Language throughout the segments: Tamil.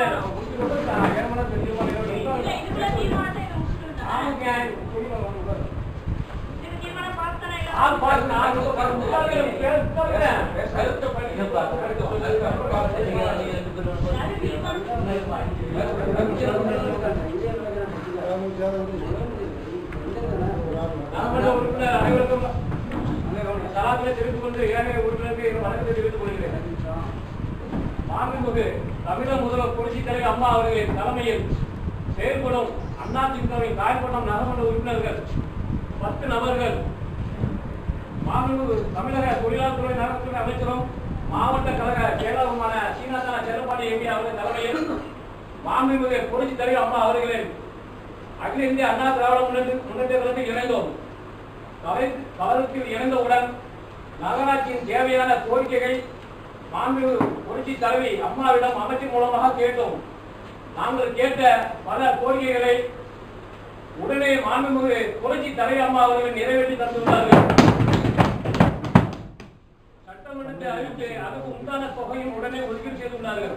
இல்ல நம்ம முடிச்சு கொடுத்து நான் ஏறமனா தெரிஞ்சுமா இல்ல, இதுக்குள்ள தீர்மானத்தை இதை முடிச்சுட்டு ஆமாங்க இருந்தாங்க. சொல்லுங்க வாங்க இதுக்கு தீர்மானம் பாஸ் தானே இல்ல? ஆ பாஸ் நான் உட்கார்ந்து பேசுறேன் கருத்து பண்ணி அது தீர்மானம் நாம உறுப்பினர் அனைவருக்கும் சலாத்தினை தெரிவித்துக் கொண்டு ஏனைய உறுப்பினருக்கு என் வணக்கத்தை தெரிவித்துக் கொள்கிறேன் மாண்புமிகு தமிழக முதல்வர் புரட்சித் தலைவர் அம்மா அவர்களின் தலைமையில் செயல்படும் அண்ணா திமுகவின் காயப்பட்டம் நகர்மன்ற உறுப்பினர்கள் பத்து நபர்கள் மாண்புமிகு தமிழக தொழிலாளர் துறை நலத்துறை அமைச்சரும் மாவட்ட கழக செயலாளருமான சீனாதன செல்லப்பாடி எம்பி அவர்கள் தலைமையில் மாண்புமிகு புரட்சித் தலைவர் அம்மா அவர்களின் அகில இந்திய அண்ணா திராவிட முன்னேற்ற முன்னேற்ற கழகத்தில் இணைந்தோம் கவலை- கவலத்தில் இணைந்தவுடன் நகராட்சியின் தேவையான கோரிக்கைகள் மாண்புமிகு புரட்சி தலைவி அம்மாவிடம் அமைச்சர் மூலமாக கேட்டோம் நாங்கள் கேட்ட பல கோரிக்கைகளை உடனே மாண்புமிகு புரட்சி தலைவி அம்மா அவர்கள் நிறைவேற்றி தந்துள்ளார்கள் சட்டமன்றத்தை அறிவித்து அதுக்கு உண்டான தொகையும் உடனே ஒதுக்கீடு செய்துள்ளார்கள்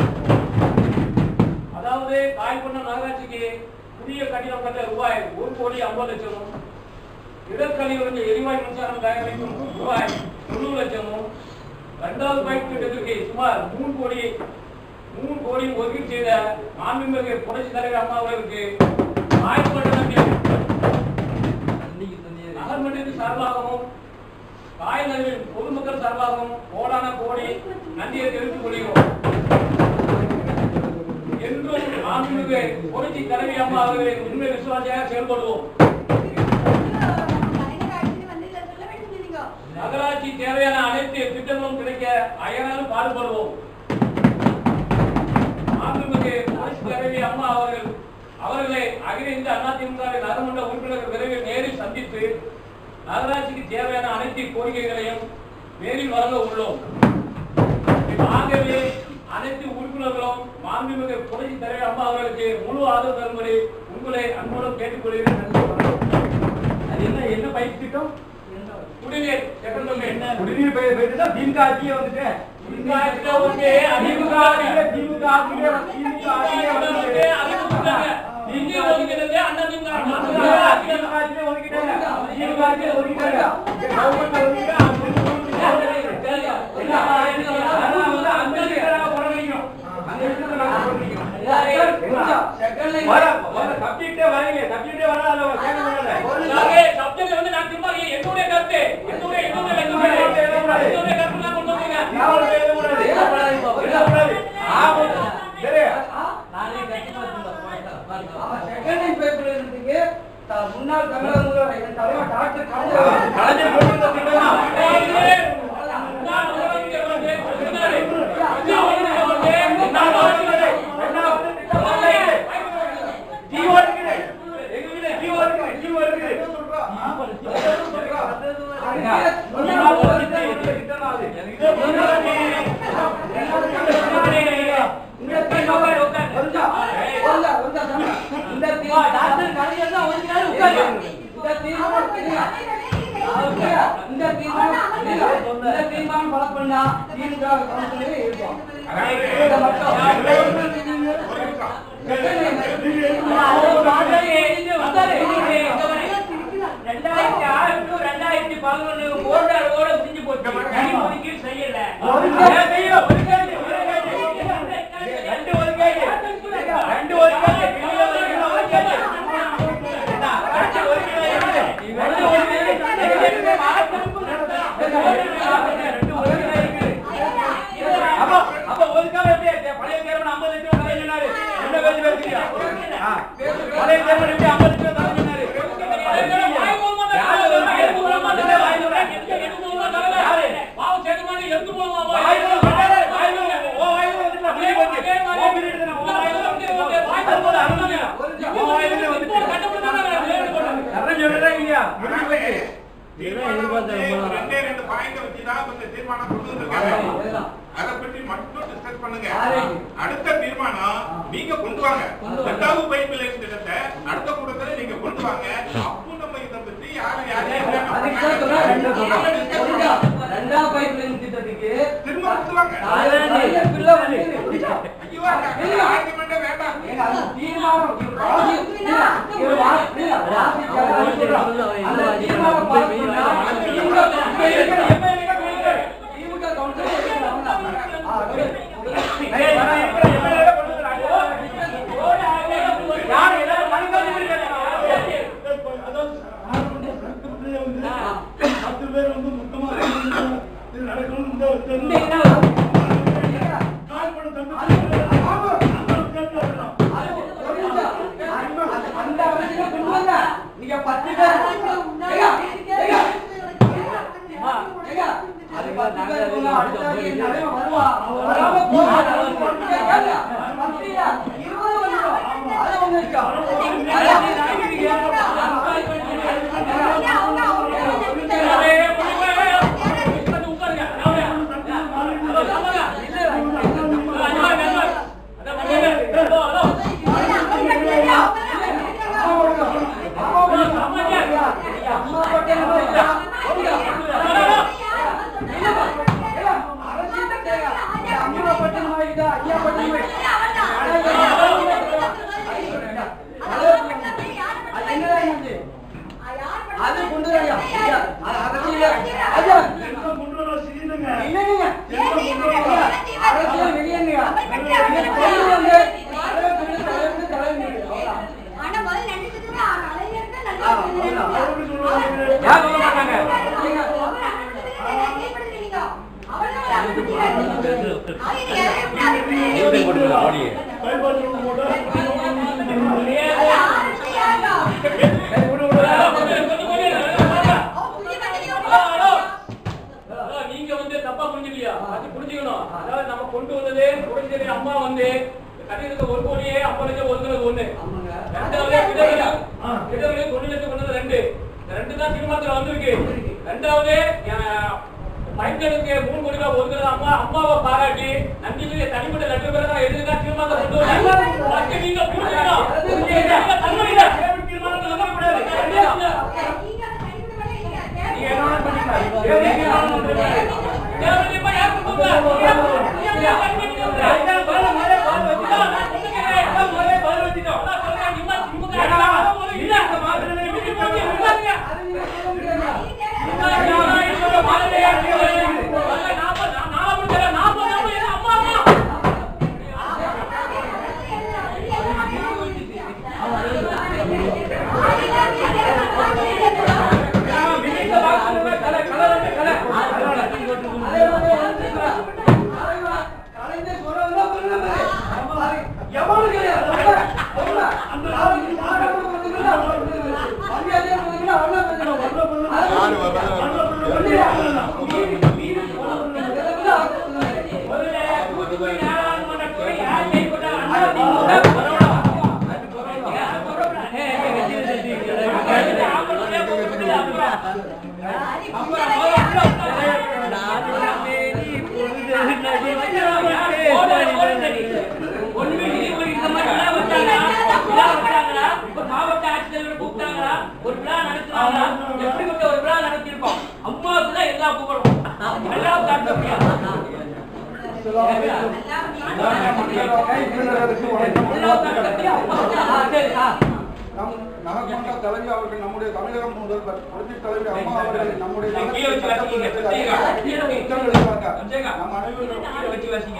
அதாவது காய்கொண்டம் நகராட்சிக்கு புதிய கட்டிடம் கட்ட ரூபாய் ஒரு கோடி ஐம்பது லட்சமும் இடக்கழிவுக்கு எரிவாயு மின்சாரம் தயாரிக்கும் ரூபாய் தொண்ணூறு லட்சமும் இரண்டாவது பைப் திட்டத்திற்கு சுமார் மூணு கோடி மூணு கோடி ஒதுக்கீடு செய்த மாண்புமிகு புரட்சி தலைவர் அம்மா அவர்களுக்கு காய்கொண்டத்தில் நகர்மன்றத்தின் சார்பாகவும் காய்நகரில் பொதுமக்கள் சார்பாகவும் கோடான கோடி நன்றியை தெரிவித்துக் கொள்கிறோம் என்றும் மாண்புமிகு புரட்சி தலைவி அம்மா அவர்களின் உண்மை விசுவாசியாக செயல்படுவோம் நகராட்சி தேவையான அனைத்து திட்டங்களும் கிடைக்க அயராலும் பாடுபடுவோம் மாண்புமிகு புரட்சி தலைவி அம்மா அவர்கள் அவர்களை அகில இந்திய அதிமுக நகரமன்ற உறுப்பினர்கள் விரைவில் நேரில் சந்தித்து நகராட்சிக்கு தேவையான அனைத்து கோரிக்கைகளையும் நேரில் வழங்க உள்ளோம் ஆகவே அனைத்து உறுப்பினர்களும் மாண்புமிகு புரட்சி தலைவர் அம்மா அவர்களுக்கு முழு ஆதரவு தரும்படி உங்களை அன்போடு கேட்டுக்கொள்கிறேன் நன்றி வணக்கம். அது என்ன என்ன பயிற்சி திட்டம் குடிநீர் செகண்ட் என்ன குடிநீர் பயிர் போயிட்டு திமுக ஆட்சியே வந்துட்டு திமுக ஆட்சியில வந்து திமுக ஆட்சியில திமுக ஆட்சியில திமுக ஆட்சியில வந்துட்டு நீங்க ஒதுக்கிறது அண்ணா திமுக திமுக ஆட்சியில ஒதுக்கிட்டாங்க திமுக ஆட்சியில ஒதுக்கிட்டாங்க கவர்மெண்ட் ஒதுக்கிட்டா அந்த இடத்துல புறவழிக்கணும் அந்த இடத்துல நாங்க புறவழிக்கணும் வர வர சப்ஜெக்டே வரீங்க சப்ஜெக்டே வராத கேட்க முடியல சப்ஜெக்ட் வந்து நான் திரும்ப என்னுடைய கருத்து என்னுடைய என்னுடைய என்னுடைய என்னுடைய கருத்து நான் கொண்டு வந்தீங்க யாரும் எழுதக்கூடாது எழுதக்கூடாது ஆமா சரி முன்னாள் தமிழக முதல்வர் என் தலைவர் டாக்டர் கலைஞர் கலைஞர் கொண்டு வந்த திட்டம் தான். இந்த தீர்மானம் டாக்டர் கலைஞர் தான் ஒதுக்கினாரு உட்காருங்க இந்த தீர்மானம் இந்த தீர்மானம் இந்த தீர்மானம் பல பண்ணா திமுக கவுன்சிலே இருக்கும் இதை மட்டும் ரெண்டாயிரத்தி ஆறு டு ரெண்டாயிரத்தி பதினொன்னு போர்டாரோட முடிஞ்சு போச்சு தனி ஒதுக்கீடு செய்யல ரெண்டு ஒதுக்கீடு ரெண்டு ஒதுக்கீடு வெளியில ஒதுக்கீடு ஒதுக்கீடு என்ன? ரெண்டு ஒதுக்கீடு இருக்குது. ரெண்டு ஒதுக்கீடு இருக்குது. ரெண்டு ஒதுக்கீடு இருக்குது. அப்போ அப்போ ஒதுக்காம எப்படி பழைய சேர்மன் ஐம்பது லட்சம் தரேன் சொன்னாரு என்ன பேச்சு பேசுறீங்க ஆ. பழைய சேர்மன் எப்படி ஐம்பது லட்சம் தரேன் சொன்னாரு ரெண்டே ரெண்டு பாயிண்ட் வச்சுதான் இந்த தீர்மானம் கொண்டு வந்திருக்காங்க அதுதான். அதை பற்றி மட்டும் டிஸ்கஸ் பண்ணுங்க யாரு? அடுத்த தீர்மானம் நீங்க கொண்டு வாங்க ரெண்டாவது பைப் லைன் திட்டத்தை அடுத்த கூட்டத்துல நீங்க கொண்டு வாங்க அப்போ நம்ம இதை பற்றி யாரு யாரு அதுக்கு தான் சொல்றேன், ரெண்டு சொல்றேன். புரியுதா? ரெண்டாம் பைப் லைன் திட்டத்துக்கு திரும்ப கொண்டு வாங்க கலைஞர் பிள்ளை வந்து ஐயோ, அங்க- தீர்மானம் இது வாசி அந்த தீர்மானம் பாஸ் பண்ணா திமுக இப்ப இருக்கிற எம்எல்ஏ திமுக கவுன்சிலர் ஆ ஓகே ஏய், நான் இருக்கிற MLA ல கொண்டு வந்து யார் ஏதாவது மனுக்கள் பத்து பேர் வந்து மொத்தமா இது நடக்கணும் இந்த இந்த என்ன கால்பட தம்பி அந்த அரசியல கொண்டு வந்தா நீங்க பத்து பேர் ஏங்க, ஏங்க, ஏங்க, அது பத்து பேர் போங்க, அடுத்த வாட்டி என் தலைவன் வருவான். அவன் வராம போவான். இங்க கேளுங்க, பத்தியா, இருபது வந்துடும். அது ஒண்ணு இருக்கா? அம்மா பட்டேல் போயிட்டா. போங்க. இல்லப்பா, ஏங்க, அரசியல்ல கேளுங்க. அம்மா பட்டேல் போயிட்டா, ஐயா பட்டேல் போயிட்டா. அது என்னடா இது? அது கொண்டு வரையா ஐயா, அது அரசியல ஐயா கொண்டு வர செய்யுங்க இல்லைங்க அரசியல் வெளியேங்க இது கொண்டு வந்து தலைவர் சொல்லி தலைவர் தலைவர் அவ்வளவுதான். யார் சொல்ல மாட்டாங்க பயன்படுத்த போட்டா நீங்க வந்து தப்பா புரிஞ்சுக்கலையா அது புரிஞ்சுக்கணும் அதாவது நம்ம கொண்டு வந்தது புரிஞ்சது அம்மா வந்து கட்டியிருக்க ஒரு கோடியே ஐம்பது லட்சம் ஒதுக்குறது ஒண்ணு ஆமாங்க. ரெண்டாவது விதவைகள் விதவைகள் ஒண்ணு லட்சம் கொண்டது ரெண்டு இந்த ரெண்டு தான் தீர்மானத்துல வந்திருக்கு ரெண்டாவது அஹ், பையன்களுக்கு மூணு கோடி ரூபாய் ஒதுக்குறது அம்மா அம்மாவை பாராட்டி நன்றி தனிப்பட்ட லட்சம் பேர் தான் எழுதுதான் தீர்மானத்தை கொண்டு வந்தாங்க ஃபர்ஸ்ட் நீங்க புரிஞ்சுக்கணும் நீங்க தன்மையில தீர்மானத்தை நம்பக்கூடாது நீங்க என்ன வேணாலும் பண்ணிக்கலாம். நீங்க என்ன வேணாலும் பண்ணிக்கலாம். தேவையில்லைப்பா, யார் கொடுத்தா? யார் கொடுத்தா? யார் கொடுத்தா? யார் கொடுத்தா? பதில் முதல்ல பதில் வச்சுட்டோம். நான் சொல்லுகிறேன். அதான் முதல்ல பதில் வச்சுட்டோம். அதான் சொல்றேன். நீங்க திமுக அதான் முதல்ல இல்ல. இந்த மாதிரி நீங்க போய் இருக்காதீங்க. அது நீங்க சொல்ல முடியாதா? இந்த யாரா இருக்கிற மாதிரி இருக்கிறது. முதல்ல நாற்பது, நான் நாற்பது தரேன். நாற்பது, நாற்பது, எது அம்மா, அம்மா. நான் மினிஸ்ட வாக்குறுதிகளை கலை, கலை வந்து கலை. அதனால. அதே மாதிரி எழுந்திருக்கிறா. தலைவன் கலைஞர் சொல்றதெல்லாம் பண்ணல பாரு. எவனும் கிடையாது. சொல்றேன். சொல்றேன். அந்த நாளைக்கு நாடகம் பண்ணுறீங்களா? மரியாதையா பண்ணுறீங்களா? அவ்வளவு பண்ணுறோம். யாரு வரல? சொல்லியா? மீறி, மீறி போனவங்க இதெல்லாம் ஆக்குறது. முதல்ல தூத்துக்குடி நாடாளுமன்ற துறை யார் கைப்பற்றார்? அண்ணா திமுக பரவாயில்ல. அது பரவாயில்ல. அது பரவாயில்ல. ஏய், ஏய், வெற்றி வெற்றி வெற்றி. ஆம்பளை போட்டு அப்புறம். அப்புறம் ஒண்ணு நீங்க இந்த மாதிரி விழா வச்சாங்களா? விழா வச்சாங்களா? இப்ப மாவட்ட ஆட்சித்தலைவர் கூப்பிட்டாங்களா? ஒரு விழா நடத்துனாங்களா? எப்படிப்பட்ட ஒரு விழா நடத்தியிருப்போம்? அம்மாவுக்கு தான் எல்லா புகழும். எல்லாம் காட்ட முடியாது. எல்லாம் காட்ட முடியாது. ஆ, சரி, ஆ. நம் நகர்மன்ற தலைவி அவர்கள் நம்முடைய தமிழகம் முதல்வர் புரட்சி தலைவி அம்மா அவர்கள் நம்முடைய கீழே வச்சு வாசிங்க. கீழே வை. கீழே வை. அம்சேகா. நம் அனைவரும் கீழே வச்சு வாசிங்க.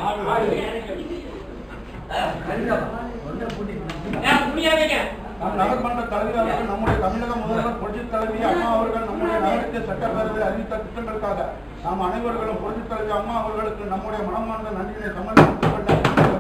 ஏன் புரியாதீங்க? நம் நகர்மன்ற தலைவி அவர்கள் நம்முடைய தமிழக முதல்வர் புரட்சி தலைவி அம்மா அவர்கள் நம்முடைய நகரத்தை சட்டப்பேரவையில் அறிவித்த திட்டங்களுக்காக நாம் அனைவர்களும் புரட்சி தலைவி அம்மா அவர்களுக்கு நம்முடைய மனமார்ந்த நன்றியை சமர்ப்பித்துக் கொண்ட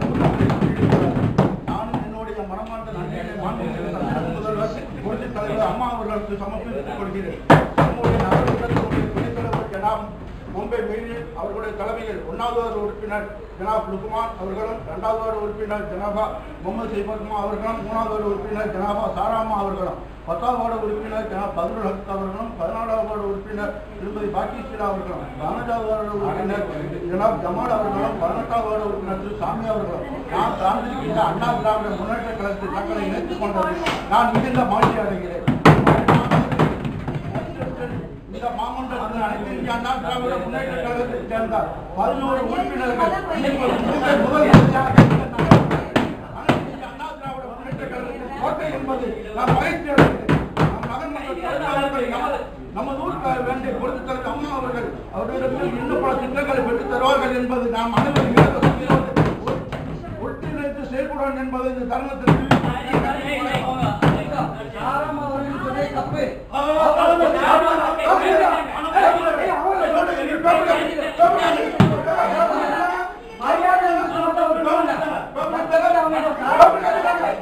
நானும் என்னுடைய மனமார்ந்த நன்றியை மாண்புமிகு தமிழக முதல்வர் புரட்சி தலைவர் அம்மா அவர்களுக்கு சமர்ப்பித்துக் கொள்கிறேன் நம்முடைய நகரத்தினுடைய துணைத் தலைவர் ஜனாப் மும்பை மீறில் அவர்களுடைய தலைமையில் ஒன்றாவது வார்டு உறுப்பினர் ஜனாப் லுக்மான் அவர்களும் இரண்டாவது வார்டு உறுப்பினர் ஜனாபா முகமது சைபத்மா அவர்களும் மூணாவது வார்டு உறுப்பினர் ஜனாபா சாராமா அவர்களும் பத்தாவது வார்டு உறுப்பினர் ஜனாப் பதுருல் ஹக் அவர்களும் பதினாலாவது வார்டு உறுப்பினர் திருமதி பாக்கிஸ்ரீலா அவர்களும் பதினெட்டாவது வார்டு உறுப்பினர் ஜனாப் ஜமால் அவர்களும் பதினெட்டாவது வார்டு உறுப்பினர் திரு சாமி அவர்களும் நான் சார்ந்திருக்கின்ற அண்ணா திராவிட முன்னேற்ற கழகத்தில் தங்களை இணைத்துக் கொண்டது நான் மிகுந்த மகிழ்ச்சி அடைகிறேன் இந்த மாமன்றத்தில் அனைத்து இந்திய அண்ணா திராவிட முன்னேற்ற கழகத்தைச் சேர்ந்த பதினோரு உறுப்பினர்கள் இன்னைக்கு ஒரு முதல் முதல் முறையாக அனைத்து இந்திய அண்ணா திராவிட முன்னேற்ற கழகத்தில் உறுப்பினர் என்பது இந்த தருணத்திற்கு சாரமா அவர்கள் சொன்னது தப்பு மரியாதை என்று சொன்னதை ஒரு வேண்டாம். மற்றவர்கள் அவங்க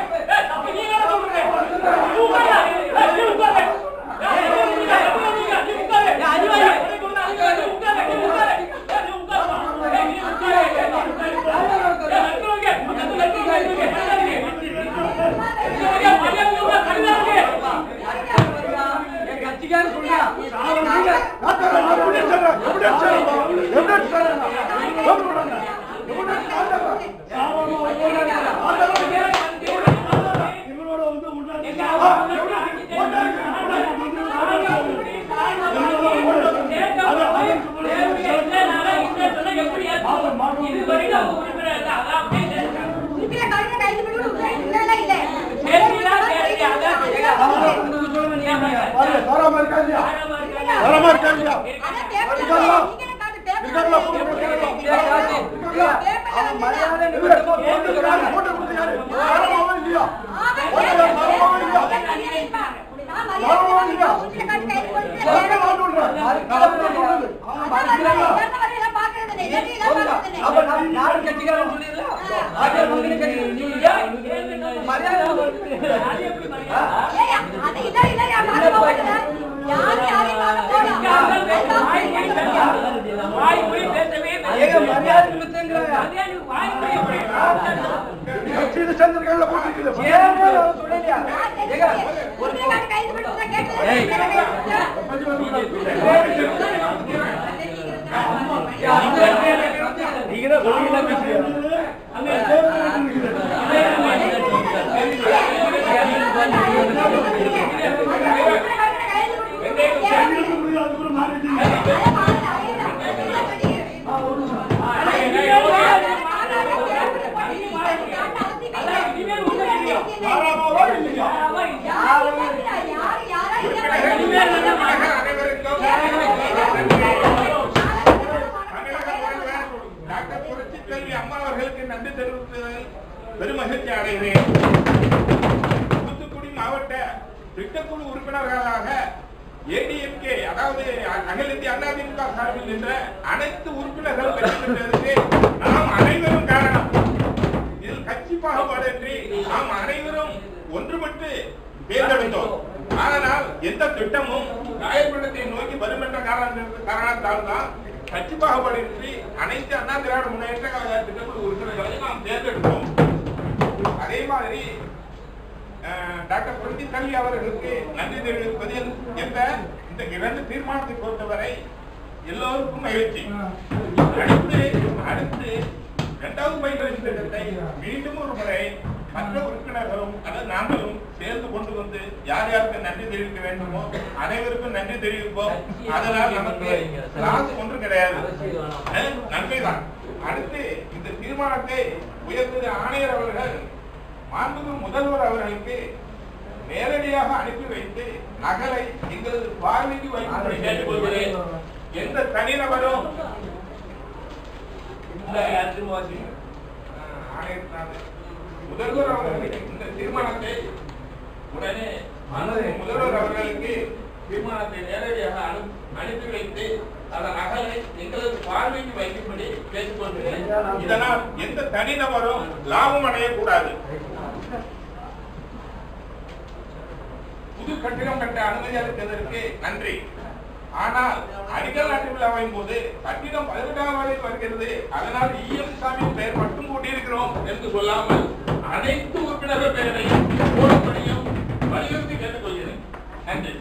என் கட்சிக்காரர் சொல்றா இவரோட வந்து முன்னாடி இருக்கிற கழுத்தை கைது பண்ணி விடுறேன். இல்ல, இல்ல, இல்ல. உங்களுக்கு சொல்ல வேண்டிய தாராமா இருக்காதியா தாராமா இருக்காதியா அதான் தேவையில்லை. நீங்க என்ன காட்டு இருக்காங்களா? தேவையில்லை. அவன் மரியாதை நிமித்தமா போட்டுக்கிறாங்க போட்டு கொடுத்தாரு தாராமாவா இல்லையா அவன் ஓட்டு தேவையில்லை. தாராமாவா இல்லையா நான் மரியாதை இல்லாம உங்களை காட்டு கைது பண்ணி தாராமா நான் சொல்றேன் நான் சொல்றது அப்ப நான் நானும் கட்சிக்காரன் சொல்லிடலாம் ஆகிய மந்திரி கட்சிக்காரன் சொல்லிடலாம் மரியாதை ஏங்க மரியாதை நிமித்தங்கிறாங்க கட்சியில சேர்ந்திருக்காங்கல்ல போட்டுருக்கீங்க ஏங்க அவன் சொல்லலையா ஏங்க நீங்க தான் சொல்லிக்கலாம் பேசுறீங்க தாராமாவா இல்லையா டாக்டர் புரட்சி செல்வி அம்மா அவர்களுக்கு நன்றி தெரிவித்ததில் பெருமகிழ்ச்சி அடைகிறேன் தூத்துக்குடி மாவட்ட திட்டக்குழு உறுப்பினர்களாக ஏடிஎம்கே அதாவது அகில இந்திய அண்ணா திமுக சார்பில் நின்ற அனைத்து உறுப்பினர்கள் வெற்றி பெற்றதற்கு நாம் அனைவரும் காரணம் இதில் கட்சி பாகுபாடின்றி நாம் அனைவரும் ஒன்றுபட்டு தேர்ந்தெடுத்தோம் ஆனால் எந்த திட்டமும் காயப்படத்தை நோக்கி வரும் என்ற காரண- காரணத்தால் தான் கட்சி பாகுபாடின்றி அனைத்து அண்ணா திராவிட முன்னேற்ற கழக திட்டக்குழு உறுப்பினர்களை நாம் தேர்ந்தெடுத்தோம் அதே மாதிரி அஹ், டாக்டர் புரட்சி கல்வி அவர்களுக்கு நன்றி தெரிவிப்பதில் எந்த இந்த இரண்டு தீர்மானத்தை பொறுத்தவரை எல்லோருக்கும் மகிழ்ச்சி அடுத்து அடுத்து இரண்டாவது பயிற்சி திட்டத்தை மீண்டும் ஒரு முறை மற்ற உறுப்பினர்களும் அல்லது நாங்களும் சேர்ந்து கொண்டு வந்து யார் யாருக்கு நன்றி தெரிவிக்க வேண்டுமோ அனைவருக்கும் நன்றி தெரிவிப்போம் அதனால் நமக்கு லாஸ் ஒன்றும் கிடையாது அஹ், நன்மைதான் அடுத்து இந்த தீர்மானத்தை உயர்த்திய ஆணையர் அவர்கள் மாண்புமிகு முதல்வர் அவர்களுக்கு நேரடியாக அனுப்பி வைத்து நகலை எங்களது பார்வைக்கு வைக்கும்படி கேட்டுக்கொள்கிறேன் எந்த தனிநபரும் ஆஹ், ஆணையத்தினால முதல்வர் அவர்களுக்கு இந்த தீர்மானத்தை உடனே மாண்புமிகு முதல்வர் அவர்களுக்கு தீர்மானத்தை நேரடியாக அனு- அனுப்பி வைத்து அதன் நகலை எங்களது பார்வைக்கு வைக்கும்படி கேட்டுக்கொள்கிறேன் இதனால் எந்த தனிநபரும் லாபம் அடையக்கூடாது புது கட்டிடம் கட்ட அனுமதி அளித்ததற்கு நன்றி ஆனால் அடிக்கல் நாட்டு விழாவின் போது கட்டிடம் பதினெட்டாம் வரையில் வருகிறது அதனால் இஎம் சாமி பெயர் மட்டும் கூட்டியிருக்கிறோம் என்று சொல்லாமல் அனைத்து உறுப்பினர்கள் பெயரையும் போடும்படியும் வலியுறுத்தி கேட்டுக்கொள்கிறேன் நன்றி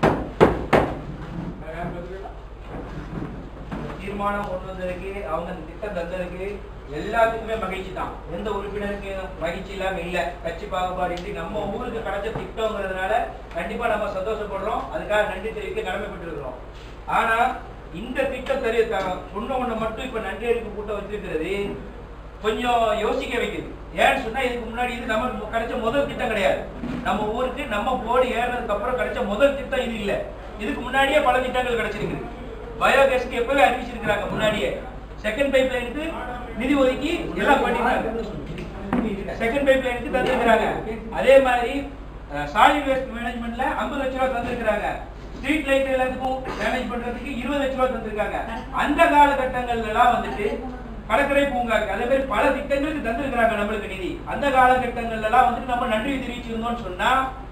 தீர்மானம் கொண்டு வந்ததுக்கு அவங்க இந்த திட்டம் தந்ததுக்கு எல்லாத்துக்குமே மகிழ்ச்சி தான் எந்த உறுப்பினருக்கு மகிழ்ச்சி இல்லாம இல்ல கட்சி பாகுபாடு இன்றி நம்ம ஊருக்கு கிடைச்ச திட்டங்கிறதுனால கண்டிப்பா நம்ம சந்தோஷப்படுறோம் அதுக்காக நன்றி தெரிவிக்க கடமைப்பட்டிருக்கிறோம் ஆனா இந்த திட்டம் தெரிய த- சொன்ன ஒண்ணு மட்டும் இப்ப நன்றி அறிவிப்பு கூட்டம் வச்சிருக்கிறது கொஞ்சம் யோசிக்க வைக்குது ஏன்னு சொன்னா இதுக்கு முன்னாடி இது நம்ம கிடைச்ச முதல் திட்டம் கிடையாது நம்ம ஊருக்கு நம்ம போர்டு ஏறினதுக்கு அப்புறம் கிடைச்ச முதல் திட்டம் இது இல்ல இதுக்கு முன்னாடியே பல திட்டங்கள் கிடைச்சிருக்கு பயோகேஸ்க்கு எப்பவே அறிவிச்சிருக்கிறாங்க முன்னாடியே செகண்ட் பைப் லைனுக்கு நிதி ஒதுக்கி எல்லாம் பண்ணிட்டாங்க செகண்ட் பைப் லைனுக்கு தந்திருக்கிறாங்க அதே மாதிரி சாலிட் வேஸ்ட் மேனேஜ்மெண்ட்ல 50 லட்ச ரூபாய் தந்திருக்கிறாங்க ஸ்ட்ரீட் லைட் எல்லாத்துக்கும் மேனேஜ் பண்றதுக்கு 20 லட்ச ரூபாய் தந்திருக்காங்க அந்த காலகட்டங்கள்ல எல்லாம் வந்துட்டு கடற்கரை பூங்காக்கு அதே மாதிரி பல திட்டங்களுக்கு தந்திருக்கிறாங்க நம்மளுக்கு நிதி அந்த காலகட்டங்கள்ல எல்லாம் வந்துட்டு நம்ம நன்றி தெரிவிச்சிருந்தோம்னு சொன்னா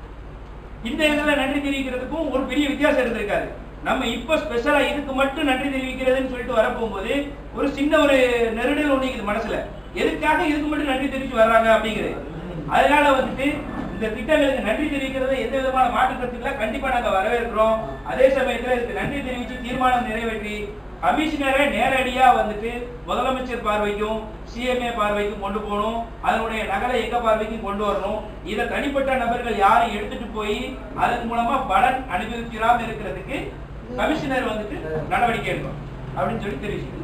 இந்த இதுல நன்றி தெரிவிக்கிறதுக்கும் ஒரு பெரிய வித்தியாசம் இருந்திருக்காது நம்ம இப்ப ஸ்பெஷலா இதுக்கு மட்டும் நன்றி தெரிவிக்கிறதுன்னு சொல்லிட்டு வரப்போகும்போது ஒரு சின்ன ஒரு நெருடல் ஒண்ணு இருக்குது மனசுல எதுக்காக இதுக்கு மட்டும் நன்றி தெரிவிச்சு வர்றாங்க அப்படிங்கிறது அதனால வந்துட்டு இந்த திட்டங்களுக்கு நன்றி தெரிவிக்கிறது எந்த விதமான மாற்றத்துக்குல கண்டிப்பா நாங்க வரவேற்கிறோம் அதே சமயத்துல இதுக்கு நன்றி தெரிவிச்சு தீர்மானம் நிறைவேற்றி கமிஷனரை நேரடியா வந்துட்டு முதலமைச்சர் பார்வைக்கும் சிஎம்ஏ பார்வைக்கும் கொண்டு போகணும் அதனுடைய நகலை எங்க பார்வைக்கும் கொண்டு வரணும் இதை தனிப்பட்ட நபர்கள் யாரும் எடுத்துட்டு போய் அதன் மூலமா பலன் அனுபவிக்கிறாம இருக்கிறதுக்கு கமிஷனர் வந்துட்டு நடவடிக்கை எடுக்கணும் அப்படின்னு சொல்லி தெரிவிச்சு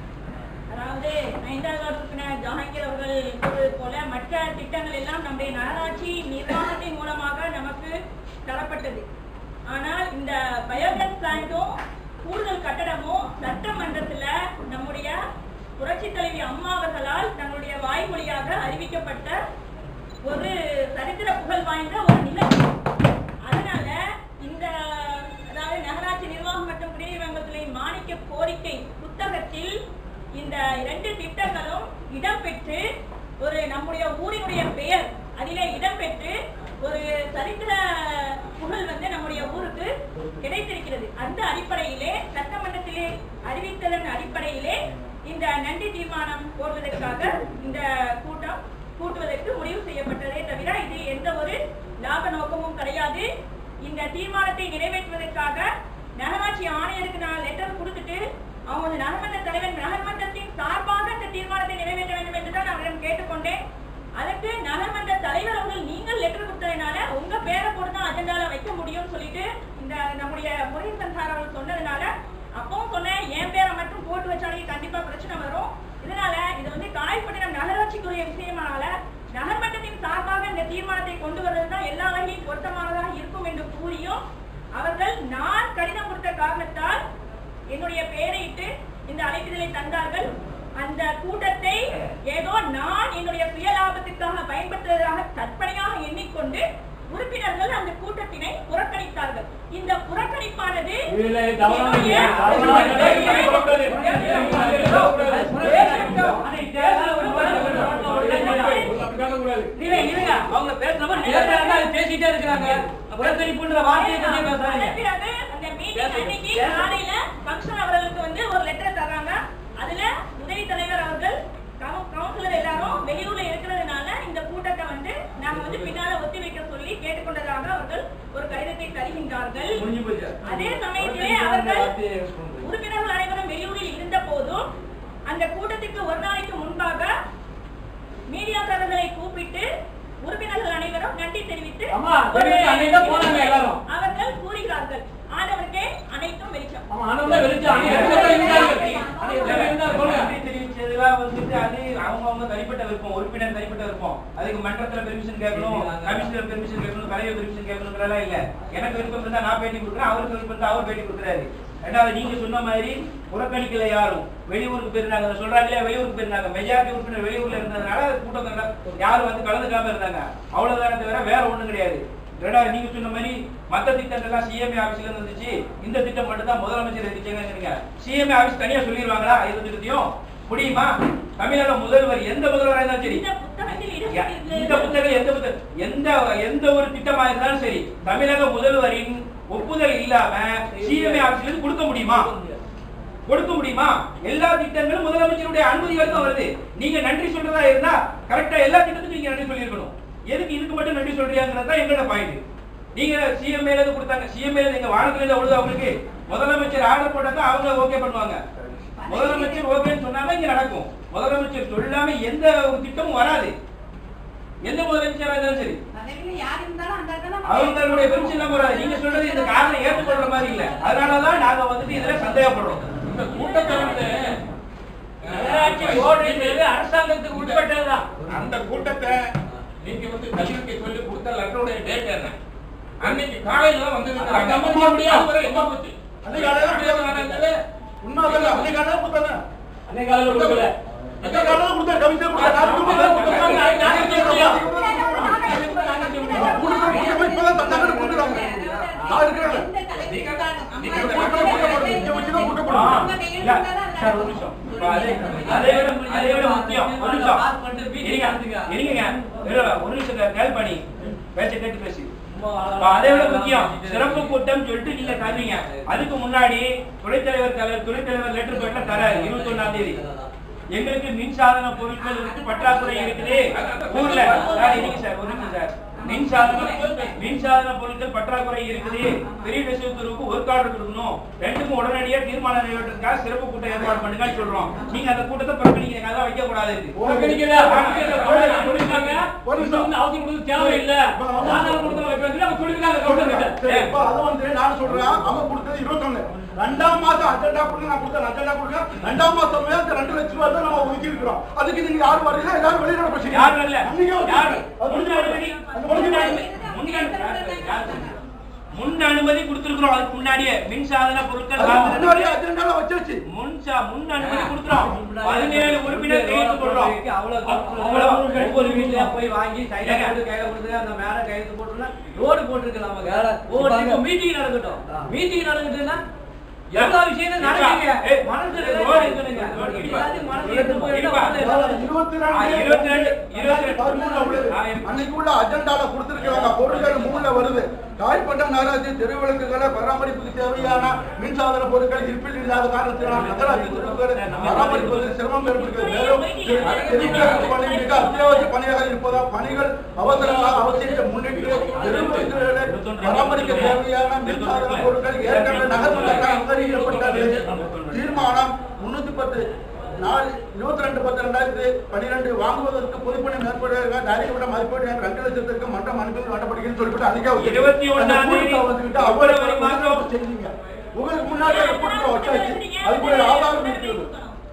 அதாவது ஐந்தாவது உறுப்பினர் ஜஹாங்கீர் அவர்கள் கூறுவது போல மற்ற திட்டங்கள் எல்லாம் நம்முடைய நகராட்சி நிர்வாகத்தின் மூலமாக நமக்கு தரப்பட்டது ஆனால் இந்த பயோகேஸ் பிளான்ட்டும் கூடுதல் கட்டடமும் சட்டமன்றத்துல நம்முடைய புரட்சி தலைவி அம்மா அவர்களால் தன்னுடைய வாய்மொழியாக அறிவிக்கப்பட்ட ஒரு சரித்திர புகழ் வாய்ந்த ஒரு நிகழ்ச்சி அதனால இந்த அதாவது நகராட்சி நிர்வாகம் மற்றும் குடிநீர் மாணிக்க கோரிக்கை புத்தகத்தில் இந்த இரண்டு திட்டங்களும் இடம்பெற்று ஒரு நம்முடைய ஊரினுடைய பெயர் அதிலே இடம்பெற்று ஒரு சரித்திர புகழ் வந்து நம்முடைய ஊருக்கு கிடைத்திருக்கிறது அந்த அடிப்படையிலே சட்டமன்றத்திலே அறிவித்ததன் அடிப்படையிலே இந்த நன்றி தீர்மானம் போடுவதற்காக இந்த கூட்டம் கூட்டுவதற்கு முடிவு செய்யப்பட்டதே தவிர இதில் எந்த ஒரு லாப நோக்கமும் கிடையாது இந்த தீர்மானத்தை நிறைவேற்றுவதற்காக நகராட்சி ஆணையருக்கு நான் லெட்டர் கொடுத்துட்டு அவங்க வந்து நகர்மன்ற தலைவர் நகர்மன்றத்தின் சார்பாக இந்த தீர்மானத்தை நிறைவேற்ற வேண்டும் என்று தான் நான் அவரிடம் கேட்டுக்கொண்டேன் அதற்கு நகர்மன்ற தலைவர் அவர்கள் நீங்கள் லெட்டர் கொடுத்ததுனால உங்க பேரை போட்டு தான் அஜெண்டால வைக்க முடியும்னு சொல்லிட்டு இந்த நம்முடைய முருகன் சார் அவர்கள் சொன்னதுனால அப்பவும் சொன்னேன் என் பேரை மட்டும் போட்டு வச்சாலே கண்டிப்பா பிரச்சனை வரும் இதனால இது வந்து காயப்பட்டினம் நகராட்சிக்குரிய விஷயமானால நகர்மன்றத்தின் சார்பாக இந்த தீர்மானத்தை கொண்டு வருவதுதான் எல்லா வகையும் பொருத்தமானதாக இருக்கும் என்று கூறியும் அவர்கள் நான் கடிதம் கொடுத்த காரணத்தால் என்னுடைய பெயரையிட்டு இந்த அழைப்பிதழை தந்தார்கள் அந்த கூட்டத்தை ஏதோ நான் என்னுடைய சுய லாபத்துக்காக பயன்படுத்துவதாக கற்பனையாக எண்ணிக்கொண்டு உறுப்பினர்கள் அந்த கூட்டத்தினை புறக்கணித்தார்கள் இந்த புறக்கணிப்பானது இதுல கவனம் இல்லையா? கவனம் இல்லை. இல்ல, இருங்க. அவங்க பேசுறப்ப நேரா இருந்தா அது பேசிட்டே இருக்கிறாங்க புறக்கணிப்புன்ற வார்த்தையை பத்தி பேசுறாங்க அதன் பிறகு அந்த மீட்டிங் அன்னைக்கு காலையில ஃபங்க்ஷன் அவர்களுக்கு வந்து ஒரு லெட்டர் தர்றாங்க அதுல உதவி தலைவர் அவர்கள் கவு- கவுன்சிலர் எல்லாரும் வெளியூர்ல இருக்கிறதுனால இந்த கூட்டத்தை வந்து நாங்க வந்து பின்னால ஒத்தி வைக்க சொல்லி கேட்டுக்கொண்டதாக அவர்கள் ஒரு கடிதத்தை தருகின்றார்கள் முடிஞ்சு போச்சு அதே சமயத்திலே அவர்கள் உறுப்பினர்கள் அனைவரும் வெளியூரில் இருந்த போதும் அந்த கூட்டத்திற்கு ஒரு நாளைக்கு முன்பாக மீடியாக்காரர்களை கூப்பிட்டு உறுப்பினர்கள் அனைவரும் நன்றி தெரிவித்து ஆமா, தெரிவித்து அன்னைக்கு தான் போனாங்க எல்லாரும். அவர்கள் கூறுகிறார்கள் ஆனவருக்கே அனைத்தும் வெளிச்சம் ஆமா, ஆனவனே வெளிச்சம். அன்னைக்கு எத்தனை பேர் இருந்தாங்க? அன்னைக்கு எத்தனை பேர் இருந்தாங்க? சொல்லுங்க. நன்றி தெரிவிச்சதெல்லாம் வந்துட்டு அது அவங்கவங்க தனிப்பட்ட விருப்பம் உறுப்பினர் தனிப்பட்ட விருப்பம் அதுக்கு மன்றத்துல பெர்மிஷன் கேட்கணும் கமிஷனர் பெர்மிஷன் கேட்கணும் தலைவர் பெர்மிஷன் கேட்கணுங்கிறதெல்லாம் இல்ல எனக்கு விருப்பம் இருந்தா நான் பேட்டி கொடுக்குறேன் அவருக்கு விருப்பம் இருந்தா அவர் பேட்டி கொடுக்குறாரு ரெண்டாவது நீங்க சொன்ன மாதிரி புறக்கணிக்கல யாரும் வெளியூருக்கு போயிருந்தாங்க அதை சொல்றாங்க இல்லையா வெளியூருக்கு போயிருந்தாங்க மெஜாரிட்டி உறுப்பினர் வெளியூர்ல இருந்ததுனால அது கூட்டம் கண்ட- யாரும் வந்து கலந்துக்காம இருந்தாங்க அவ்வளவுதானே தவிர வேற ஒண்ணும் கிடையாது ரெண்டாவது நீங்க சொன்ன மாதிரி மத்த திட்டங்கள்லாம் சிஎம்ஏ ஆபீஸ்ல இருந்து வந்துச்சு இந்த திட்டம் மட்டும் தான் முதலமைச்சர் இருந்துச்சுங்க சிஎம்ஏ ஆபீஸ் தனியா சொல்லிடுவாங்களா எந்த திட்டத்தையும் முடியுமா தமிழக முதல்வர் எந்த முதல்வராக இருந்தாலும் சரி இந்த புத்தகத்தில் யா- இந்த இடம்பெற்றிருக்கிறது புத்தகம் எந்த புத்தகம் எந்த எந்த ஒரு திட்டமா இருந்தாலும் சரி தமிழக முதல்வரின் ஒப்புதல் இல்லாம சிஎம்ஏ ஆபீஸ்ல இருந்து கொடுக்க முடியுமா கொடுக்க முடியுமா எல்லா திட்டங்களும் முதலமைச்சருடைய அனுமதி வரைக்கும் வருது நீங்க நன்றி சொல்றதா இருந்தா கரெக்டா எல்லா திட்டத்துக்கும் நீங்க நன்றி சொல்லியிருக்கணும் எதுக்கு இதுக்கு மட்டும் நன்றி சொல்றீங்கிறது தான் எங்களோட பாயிண்ட் நீங்க சிஎம்ஏல இருந்து கொடுத்தாங்க சிஎம்ஏல எங்க வானத்துல இருந்து விழுது அவங்களுக்கு முதலமைச்சர் ஆர்டர் போட்டா அவங்க ஓகே பண்ணுவாங்க முதலமைச்சர் ஓகேன்னு சொன்னாலும் இங்க நடக்கும் முதலமைச்சர் சொல்லாம எந்த ஒரு திட்டமும் வராது எந்த முதலமைச்சரா இருந்தாலும் சரி பதவியில யார் இருந்தாலும் அந்த இடத்துல நம்ம அவங்களுடைய பெருமிஷன் இல்லாம வராது நீங்க சொல்றது இந்த காரணம் ஏற்றுக்கொள்ற மாதிரி இல்ல அதனாலதான் நாங்க வந்துட்டு இதுல சந்தேகப்படுறோம் இந்த கூட்டத்தை வந்து நகராட்சி போர்டுன்றது அரசாங்கத்துக்கு உட்பட்டதுதான் அந்த கூட்டத்தை நீங்க வந்து கல்விக்கு சொல்லி கொடுத்த லெட்டருடைய டேட் என்ன அன்னைக்கு காலையில தான் வந்து அது நம்ப முடியாது. அதுவரை எங்க போச்சு அன்னைக்கு காலையில முடியாது வேணாங்கிறது. உண்மை அதல்ல அன்னைக்கு காலையில கொடுத்தானே அன்னைக்கு காலையில கொடுக்கல அன்னைக்கு காலையில கொடுத்தாரு கமிஷனர் கொடுத்தாரு நான் கொடுத்தேன். நான் இருங்க இரு, ஒரு நிமிஷம் கேள்வி பண்ணி பேச்ச கேட்டு பேசி அப்ப அதை விட முக்கியம் சிறப்பு கூட்டம் சொல்லிட்டு நீங்க தருவீங்க அதுக்கு முன்னாடி துணைத் தலைவர் தலைவர் துணைத் தலைவர் லெட்டர் பேட்ல தராரு இருபத்தி ஒண்ணாம் தேதி எங்களுக்கு மின்சாதன பொருட்கள் இருக்கு பற்றாக்குறை இருக்குது ஊர்ல சார் இருங்க சார் ஒரு நிமிஷம் சார் மின்சாதன மின்சாதன பொருட்கள் பற்றாக்குறை இருக்குது பெரிய நெசவுத்துறைக்கு ஒரு கார்டு கொடுக்கணும் ரெண்டுக்கும் உடனடியா தீர்மானம் நிறைவேற்றுறதுக்காக சிறப்பு கூட்டம் ஏற்பாடு பண்ணுங்கன்னு சொல்றோம் நீங்க அந்த கூட்டத்தை புறக்கணிக்கிறீங்க அதான் வைக்க கூடாது இருக்கு. புறக்கணிக்கல. புறக்கணிக்கல. சொல்லிருக்காங்க. இது வந்து அவசியம் கொடுக்க தேவையில்லை. ஆதாரம் கொடுத்தவங்க வைக்கிறது அவங்க சொல்லிருக்காங்க கவுண்டர் கிட்ட. சரி, இப்ப அது வந்து நான் சொல்றேன் அவன் கொடுத்தது இருபத்தொன்னு ரெண்டாம் மாசம் அஜெண்டா கொடுங்க நான் கொடுத்தேன் அஜெண்டா கொடுங்க ரெண்டாம் மாசமே அந்த ரெண்டு லட்சம் ரூபாய் தான் நம்ம ஒதுக்கி இருக்கிறோம் அதுக்கு நீங்க யாரும் வரல எல்லாரும் வெளியிட பிரச்சனை யார் வரல நீங்க வந்து- யார் அது முன் அனுமதி முன் அனுமதி முன் அனுமதி யார் சொன்னா? முன் அனுமதி கொடுத்திருக்கிறோம் அதுக்கு முன்னாடியே மின்சாதன பொருட்கள் அது முன்னாடி வாங்குறதுக்கு அஜெண்டால வச்சாச்சு முன் சா- முன் அனுமதி கொடுக்கிறோம் பதினேழு உறுப்பினர் கையெழுத்து போடுறோம் அவ்வளவு ஒவ்வொரு வீட்லயா போய் வாங்கி கையில போட்டு கையில கொடுத்து அந்த மேல கையெழுத்து போட்டுலாம் ரோடு போட்டிருக்கலாம் ஒவ்வொரு மீட்டிங் நடக்கட்டும் மீட்டிங் நடக்கட்டும்னா எல்லா விஷயமும் நடக்குங்க ஏய், மனசு ரோடு ரோடு இருக்கணுங்க ரோடு எல்லாத்தையும் மனசு எடுத்து போய் இருப்பா. இருபத்தி ஆ, இருபத்தி ரெண்டு இருபத்தி ரெண்டு பதிமூணுல உள்ளது. ஆ, இருக்கு. அன்னைக்கு உள்ள அஜெண்டால கொடுத்திருக்கிறாங்க பொருட்கள் மூணுல வருது காய்பட்ட நகராட்சி தெருவிளக்குகளை பராமரிப்புக்கு தேவையான மின்சாதன பொருட்கள் இருப்பில் இல்லாத காரணத்தினால் நகராட்சி தெருவுகளை பராமரிப்பதில் சிரமம் ஏற்படுகிறது மேலும் தெருவிளக்கு பணி மிக அத்தியாவசிய பணியாக இருப்பதால் பணிகள் அவசரமாக அவசியத்தை முன்னிட்டு தெருவிளக்குகளை பராமரிக்க தேவையான மின்சாதன பொருட்கள் ஏற்கனவே நகர்மன்றத்தால் அங்கீகரிக்கப்பட்டது தீர்மானம் முன்னூத்தி பத்து நாலு இருபத்தி ரெண்டு பத்து ரெண்டாயிரத்தி பன்னிரெண்டு வாங்குவதற்கு பொதுப்பணி மேற்படுவதற்காக டைரக்டர் மதிப்பீடு என ரெண்டு லட்சத்திற்கு மன்றம் அனுப்பி வட்டப்படுகிறது சொல்லிவிட்டு அன்னைக்கே வந்து- இருபத்தி ஒண்ணாம் அந்த தேதி கூட்டத்தை வந்துகிட்டு அவ்வளவு மாற்றம் செஞ்சீங்க உங்களுக்கு முன்னாடி அந்த கூட்டத்தை வச்சாச்சு அதுக்குள்ள ஆதாரம் இருக்கிறது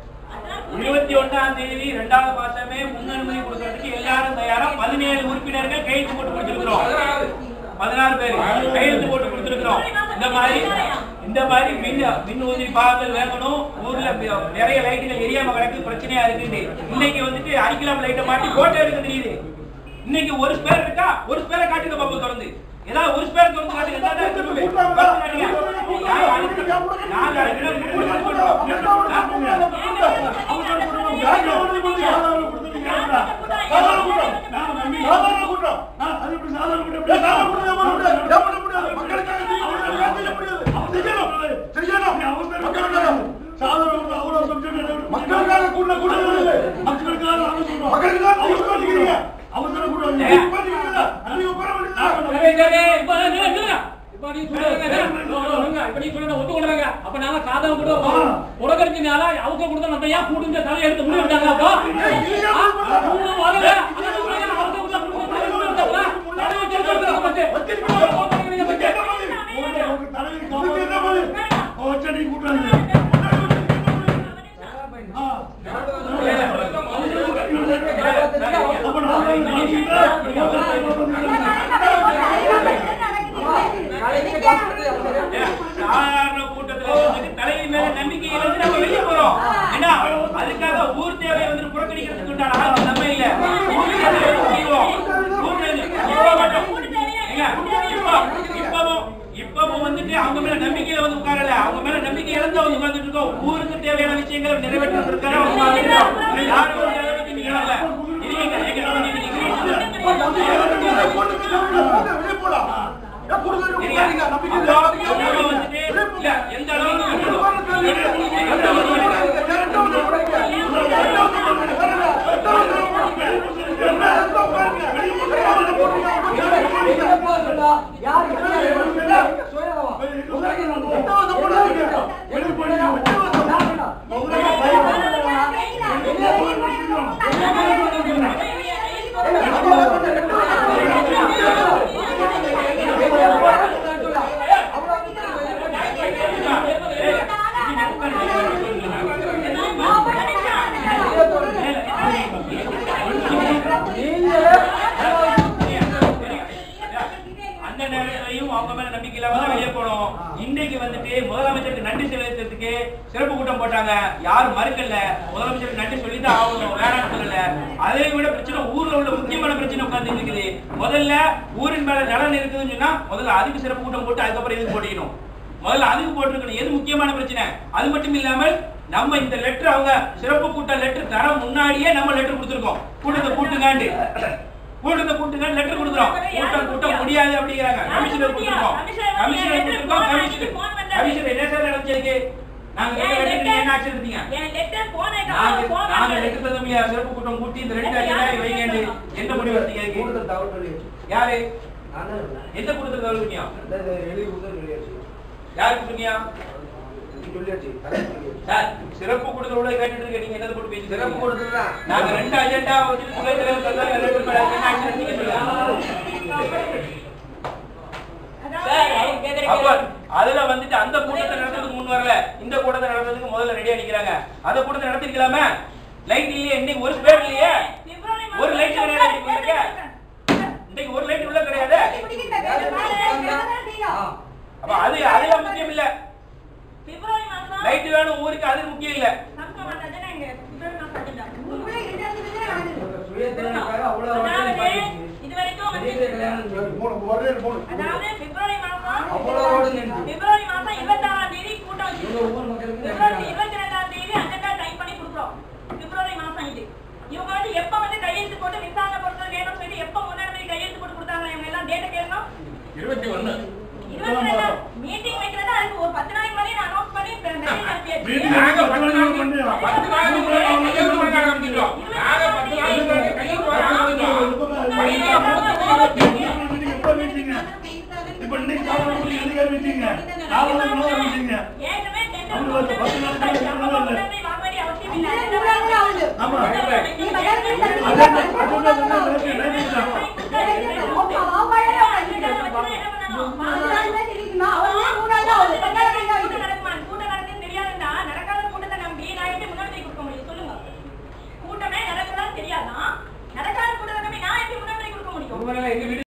இருபத்தி ஒண்ணாம் தேதி இரண்டாவது மாசமே முன் அனுமதி கொடுக்கறதுக்கு எல்லாரும் தயாரா பதினேழு உறுப்பினர்கள் கையெழுத்து போட்டு கொடுத்திருக்கிறோம் பதினாறு பேர் கையெழுத்து போட்டு கொடுத்திருக்கிறோம் இந்த மாதிரி இந்த மாதிரி மின் மின் உதிரி பாகங்கள் வேகணும் ஊர்ல பி- நிறைய லைட்டுகள் எரியாம கிடக்கு பிரச்சனையா இருக்குது இன்னைக்கு வந்துட்டு அரிக்கலாம் லைட்டை மாட்டி போட்டோ எடுக்க தெரியுது இன்னைக்கு ஒரு ஸ்பேர் இருக்கா ஒரு ஸ்பேரை காட்டுங்க பாப்போம் திறந்து ஏதாவது ஒரு ஸ்பேர் திறந்து காட்டுங்க இந்தா, இந்தா, திரும்பி. பார்த்து காட்டுங்க. யார் அனுப்பி- நாங்க அனுப்பி- கொடுத்து சொல்றோம். மக்களுக்காக கூட கூட மக்களுக்காக அவசரம் கூட சரி, சரி, இப்ப நில்லுங்க, நில்லுங்க. இப்ப நீ சொல்லுங்க, சொல்லுங்க. இப்ப நீ சொல்லுங்க, ஒத்துக்கொள்றாங்க. அப்ப நாங்க சாதகம் கொடுத்தோம். புறக்கணிச்சனால அவசரம் கொடுத்தா நம்ம ஏன் கூட்டு தலையை எடுத்து முடிவு எடுத்தாங்க அப்போ? ஆ? மூணு வரல. அதான் சொல்றேன், அவசரம் கொடுத்தா கொடுத்தா தலையை முடிவு எடுத்தாங்களா? தலையை வச்சு எடுத்து கொடுத்தா பத்து. புறக்கணிக்கிறீங்க பத்து. சாதாரண கூட்டத்துல வந்துட்டு தலைவி மேல நம்பிக்கை இருந்து நம்ம வெளிய போறோம் ஏன்னா அதுக்காக ஊர் தேவையை வந்து புறக்கணிக்கிறதுக்கு உண்டான ஆள் நம்ம இல்ல ஊர் தேவையை செய்வோம். ஊர் தேவை- இப்ப மட்டும். ஏங்க, இப்ப- இப்பவும் இப்பவும் வந்துட்டு அவங்க மேல நம்பிக்கையில வந்து உட்காரல அவங்க மேல நம்பிக்கை இழந்து வந்து உட்கார்ந்துட்டு இருக்கோம் ஊருக்கு தேவையான விஷயங்களை நிறைவேற்றுறதுக்காக அவங்க உட்கார்ந்துருக்கோம். யாரும் ஒரு தேவை பத்தி நீங்க இல்ல இருங்க எங்க நீங்க- நீங்க- எந்த அந்த நேரத்திலையும் அவங்க மேல நம்பிக்கை இல்லாம தான் வெளியே போனோம் இன்னைக்கு வந்துட்டு முதலமைச்சருக்கு நன்றி செலுத்துறதுக்கு சிறப்பு கூட்டம் போட்டாங்க யாரும் மறுக்கல முதலமைச்சருக்கு நன்றி சொல்லி தான் ஆகணும் வேணாம்னு சொல்லல அதை விட பிரச்சனை ஊர்ல உள்ள முக்கியமான பிரச்சனை உட்கார்ந்து இருக்குது முதல்ல ஊரின் மேல நலன் இருக்குதுன்னு சொன்னா முதல்ல அதுக்கு சிறப்பு கூட்டம் போட்டு அதுக்கப்புறம் இதுக்கு போட்டிக்கணும் முதல்ல அதுக்கு போட்டிருக்கணும் எது முக்கியமான பிரச்சனை அது மட்டும் இல்லாமல் நம்ம இந்த லெட்டர் அவங்க சிறப்பு கூட்ட லெட்டர் தர முன்னாடியே நம்ம லெட்டர் கொடுத்துருக்கோம் கூட்டத்தை கூட்டுங்காண்டு கூட்டத்தை கூட்டுங்க லெட்டர் கொடுக்குறோம் கூட்டம் கூட்டம் முடியாது அப்படிங்கிறாங்க கமிஷனர் கொடுத்துருக்கோம் கமிஷனர் கொடுத்துருக்கோம் கமிஷனர் கமிஷனர் என்ன சார் நடந்துச்சு நாங்க கேட்ட லெட்டர் நீங்க என்ன ஆக்ஷன் எடுத்தீங்க என் லெட்டர் போன நாங்க நாங்க லெட்டர் தந்தோம்யா சிறப்பு கூட்டம் கூட்டி இந்த ரெண்டு அஜெண்டா வைங்கன்னு எந்த முடிவு எடுத்தீங்க இதுக்கு? கூட்டத்தில் தகவல் சொல்லி யாரு நான் தான் இருந்தேன். எந்த கூட்டத்துக்கு தகவல் சொன்னியா இந்த எழுதி கொடுத்து சொல்லியாச்சு யாருக்கு சொன்னியா நீ சொல்லியாச்சு தலைவர் சொல்லியாச்சு சார் சிறப்பு கூட்டத்தோட கேட்டுட்டு இருக்க நீங்க என்னது போட்டு பேசி சிறப்பு கூட்டத்தில் தான் நாங்க ரெண்டு அஜெண்டா வச்சு துணைத் தலைவர் தந்தாங்க லெட்டர் மேல என்ன ஆக்ஷன் எடுத்தீங்க சொல்லுங்க அதாவது அப்ப அதுல வந்துட்டு அந்த கூட்டத்தை நடத்துறதுக்கு முன் வரல இந்த கூட்டத்தை நடத்துறதுக்கு முதல்ல ரெடியா நிக்கிறாங்க அந்த கூட்டத்தை நடத்திருக்கலாமே லைட் இல்லையே இன்னைக்கு ஒரு பேர் இல்லையே பிப்ரவரி மாசம் ஒரு லைட் கிடையாது இன்னைக்கு உள்ள. இன்னைக்கு ஒரு லைட் உள்ள கிடையாது ஆ. அப்ப அது அதுல முக்கியம் இல்ல பிப்ரவரி மாசம் லைட் வேணும் ஊருக்கு அது முக்கியம் இல்ல சமூக மண்டலத்துல எங்க பிப்ரவரி மாசம் அஜெண்டா இவங்க சுயத்திறனுக்காக அவ்வளவு அதாவது வருஷம் இது வரைக்கும் வந்து திடீர்னு கல்யாணம் சொல்லி. மூணு ஒரே மூணு அதாவது பிப்ரவரி மாசம் அவ்வளவு ஓடு நின்று. பிப்ரவரி மாசம் இருபத்தாறாம் தேதி கூட்டம் வச்சு இவங்க ஊர் மக்களுக்கு பிப்ரவரி தெரிஞ்சுக்கிறாங்க. இருபத்தி ரெண்டாம் தேதி அஜெண்டா டைப் பண்ணி கொடுக்குறோம் பிப்ரவரி மாசம் இது இவங்க வந்து எப்ப வந்து கையெழுத்து போட்டு விசாரணை பொறுத்தது வேணும்னு சொல்லி எப்ப முன்னாடி கையெழுத்து போட்டு கொடுத்தாங்க இவங்க எல்லாம் டேட்டை கேட்கணும் இருபத்தி ஒண்ணு இருபத்தி ரெண்டாம் மீட்டிங் வைக்கிறதா அதுக்கு ஒரு பத்து நாளைக்கு முன்னாடி நான் அனௌன்ஸ் பண்ணி மெசேஜ் அனுப்பியாச்சு நாங்க பத்து நாளைக்கு முன்னாடி பத்து நாளைக்கு முன்னாடி கையெழுத்து வாங்க ஆரம்பிச்சிட்டோம் நாங்க பத்து நாளைக்கு முன்னாடி கையெழுத்து வாங்க ஆரம்பிச்சிட்டோம் பையன் போட்டு எப்ப மீட்டிங்க இப்ப இன்னைக்கு காலையில எதுக்காக மீட்டிங்க நாலு நாள் மீட்டிங்க ஏற்கனவே டெண்டர் அவங்க வந்து பத்து நாளைக்கு முன்னாடி நம்ம சொன்னது முன்னாடி வாங்க வேண்டிய அவசியம் இல்லை ஆமா நீங்க ஏற்கனவே அதான் அதான் நேற்று நேற்று தான்